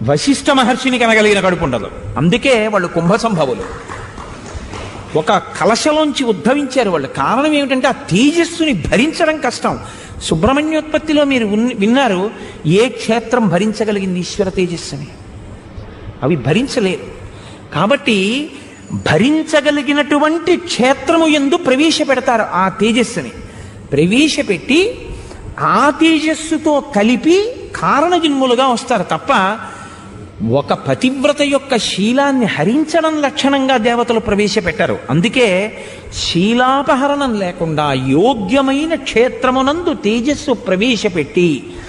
వశిష్ఠ మహర్షిని కనగలిగిన కడుపు ఉండదు అందుకే వాళ్ళు కుంభ సంభవులు ఒక కలశలోంచి ఉద్భవించారు వాళ్ళు కారణం ఏమిటంటే ఆ తేజస్సుని భరించడం కష్టం సుబ్రహ్మణ్యోత్పత్తిలో మీరు ఉన్- విన్నారు ఏ క్షేత్రం భరించగలిగింది ఈశ్వర తేజస్సుని అవి భరించలేరు కాబట్టి భరించగలిగినటువంటి క్షేత్రము ఎందు ప్రవేశపెడతారు ఆ తేజస్సుని ప్రవేశపెట్టి ఆ తేజస్సుతో కలిపి కారణజన్ములుగా వస్తారు తప్ప ఒక పతివ్రత యొక్క శీలాన్ని హరించడం లక్షణంగా దేవతలు ప్రవేశపెట్టారు అందుకే శీలాపహరణం లేకుండా యోగ్యమైన క్షేత్రమునందు తేజస్సు ప్రవేశపెట్టి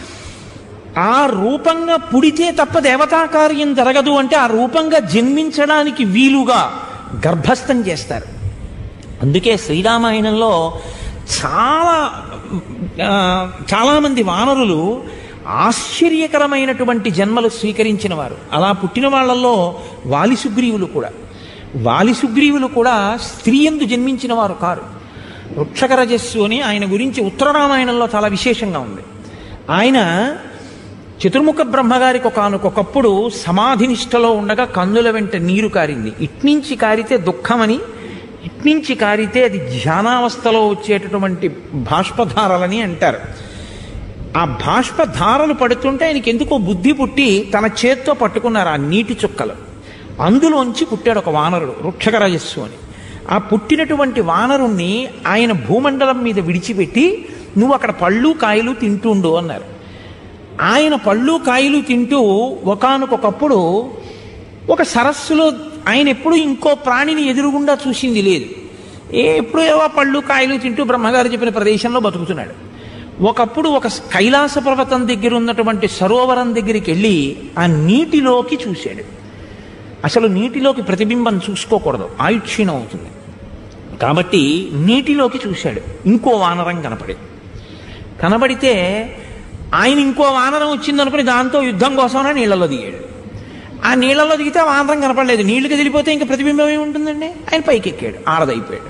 ఆ రూపంగా పుడితే తప్ప దేవతా కార్యం జరగదు అంటే ఆ రూపంగా జన్మించడానికి వీలుగా గర్భస్థం చేస్తారు అందుకే శ్రీరామాయణంలో చాలా ఆ, చాలామంది వానరులు ఆశ్చర్యకరమైనటువంటి జన్మలు స్వీకరించిన వారు అలా పుట్టిన వాళ్ళల్లో వాలి సుగ్రీవులు కూడా వాలి సుగ్రీవులు కూడా స్త్రీ ఎందు జన్మించిన వారు కారు వృక్షకరజస్సు అని ఆయన గురించి ఉత్తర రామాయణంలో చాలా విశేషంగా ఉంది ఆయన చతుర్ముఖ బ్రహ్మగారికి ఒకనకొకప్పుడు సమాధినిష్టలో ఉండగా కందుల వెంట నీరు కారింది ఇట్నుంచి కారితే దుఃఖమని ఇట్నుంచి కారితే అది ధ్యానావస్థలో వచ్చేటటువంటి బాష్పధారలని అంటారు ఆ బాష్పధారలు పడుతుంటే ఆయనకి ఎందుకో బుద్ధి పుట్టి తన చేత్తో పట్టుకున్నారు ఆ నీటి చుక్కలు అందులోంచి పుట్టాడు ఒక వానరుడు వృక్షకరజస్సు అని ఆ పుట్టినటువంటి వానరుణ్ణి ఆయన భూమండలం మీద విడిచిపెట్టి నువ్వు అక్కడ పళ్ళు కాయలు తింటుండు అన్నారు ఆయన పళ్ళు కాయలు తింటూ ఒకానొకప్పుడు ఒక సరస్సులో ఆయన ఎప్పుడు ఇంకో ప్రాణిని ఎదురుగుండా చూసింది లేదు ఏ ఎప్పుడు ఏవో పళ్ళు కాయలు తింటూ బ్రహ్మగారు చెప్పిన ప్రదేశంలో బతుకుతున్నాడు ఒకప్పుడు ఒక కైలాస పర్వతం దగ్గర ఉన్నటువంటి సరోవరం దగ్గరికి వెళ్ళి ఆ నీటిలోకి చూశాడు అసలు నీటిలోకి ప్రతిబింబం చూసుకోకూడదు ఆయుక్షీణం అవుతుంది కాబట్టి నీటిలోకి చూశాడు ఇంకో వానరం కనపడి కనబడితే ఆయన ఇంకో వానరం వచ్చిందనుకుని దాంతో యుద్ధం కోసమని నీళ్ళలో దిగాడు ఆ నీళ్ళలో దిగితే ఆ వానరం కనపడలేదు నీళ్లు కదిలిపోతే ఇంకా ప్రతిబింబం ఏముంటుందండి ఆయన పైకి ఎక్కాడు ఆడదైపోయాడు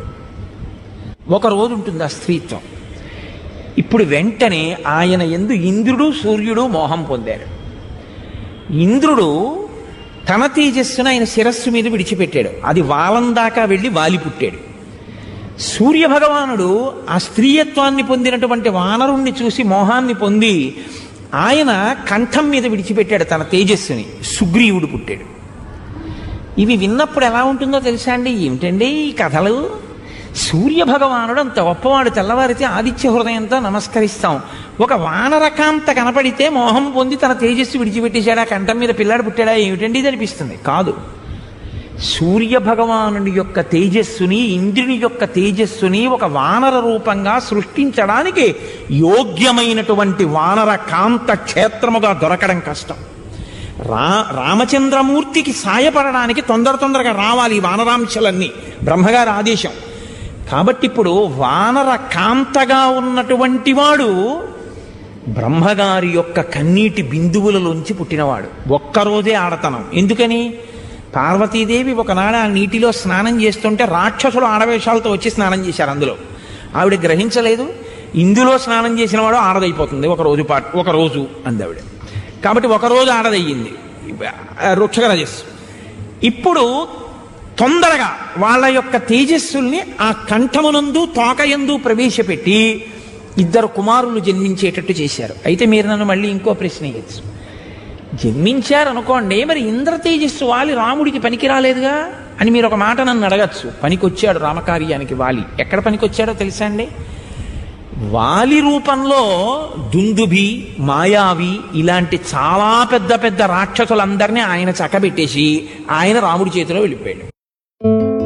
ఒక రోజు ఉంటుంది ఆ స్త్రీత్వం ఇప్పుడు వెంటనే ఆయన ఎందు ఇంద్రుడు సూర్యుడు మోహం పొందారు ఇంద్రుడు తన తేజస్సును ఆయన శిరస్సు మీద విడిచిపెట్టాడు అది వాలం దాకా వెళ్ళి వాలి పుట్టాడు సూర్య భగవానుడు ఆ స్త్రీయత్వాన్ని పొందినటువంటి వానరుణ్ణి చూసి మోహాన్ని పొంది ఆయన కంఠం మీద విడిచిపెట్టాడు తన తేజస్సుని సుగ్రీవుడు పుట్టాడు ఇవి విన్నప్పుడు ఎలా ఉంటుందో తెలుసా అండి ఏమిటండి ఈ కథలు సూర్య భగవానుడు అంత గొప్పవాడు తెల్లవారితే ఆదిత్య హృదయంతో నమస్కరిస్తాం ఒక వానరకాంత కనపడితే మోహం పొంది తన తేజస్సు విడిచిపెట్టేశాడా కంఠం మీద పిల్లాడు పుట్టాడా ఏమిటండి ఇది అనిపిస్తుంది కాదు సూర్య భగవానుని యొక్క తేజస్సుని ఇంద్రుని యొక్క తేజస్సుని ఒక వానర రూపంగా సృష్టించడానికి యోగ్యమైనటువంటి వానర కాంత క్షేత్రముగా దొరకడం కష్టం రా రామచంద్రమూర్తికి సాయపడడానికి తొందర తొందరగా రావాలి ఈ వానరాంశలన్నీ బ్రహ్మగారి ఆదేశం కాబట్టి ఇప్పుడు వానర కాంతగా ఉన్నటువంటి వాడు బ్రహ్మగారి యొక్క కన్నీటి బిందువులలోంచి పుట్టినవాడు ఒక్కరోజే ఆడతనం ఎందుకని పార్వతీదేవి ఒకనాడు ఆ నీటిలో స్నానం చేస్తుంటే రాక్షసులు ఆడవేషాలతో వచ్చి స్నానం చేశారు అందులో ఆవిడ గ్రహించలేదు ఇందులో స్నానం చేసిన వాడు ఆడదైపోతుంది ఒక రోజు పాటు ఒక రోజు అంది ఆవిడ కాబట్టి ఒక రోజు ఆడదయ్యింది వృక్షగరజస్సు ఇప్పుడు తొందరగా వాళ్ళ యొక్క తేజస్సుల్ని ఆ కంఠమునందు తోకయందు ప్రవేశపెట్టి ఇద్దరు కుమారులు జన్మించేటట్టు చేశారు అయితే మీరు నన్ను మళ్ళీ ఇంకో ప్రశ్న వేయచ్చు జన్మించారనుకోండి మరి ఇంద్ర తేజస్సు వాలి రాముడికి పనికి రాలేదుగా అని మీరు ఒక మాట నన్ను అడగచ్చు పనికొచ్చాడు రామకార్యానికి వాలి ఎక్కడ పనికొచ్చాడో తెలుసా అండి వాలి రూపంలో దుందుభి మాయావి ఇలాంటి చాలా పెద్ద పెద్ద రాక్షసులందరినీ ఆయన చక్కబెట్టేసి ఆయన రాముడి చేతిలో వెళ్ళిపోయాడు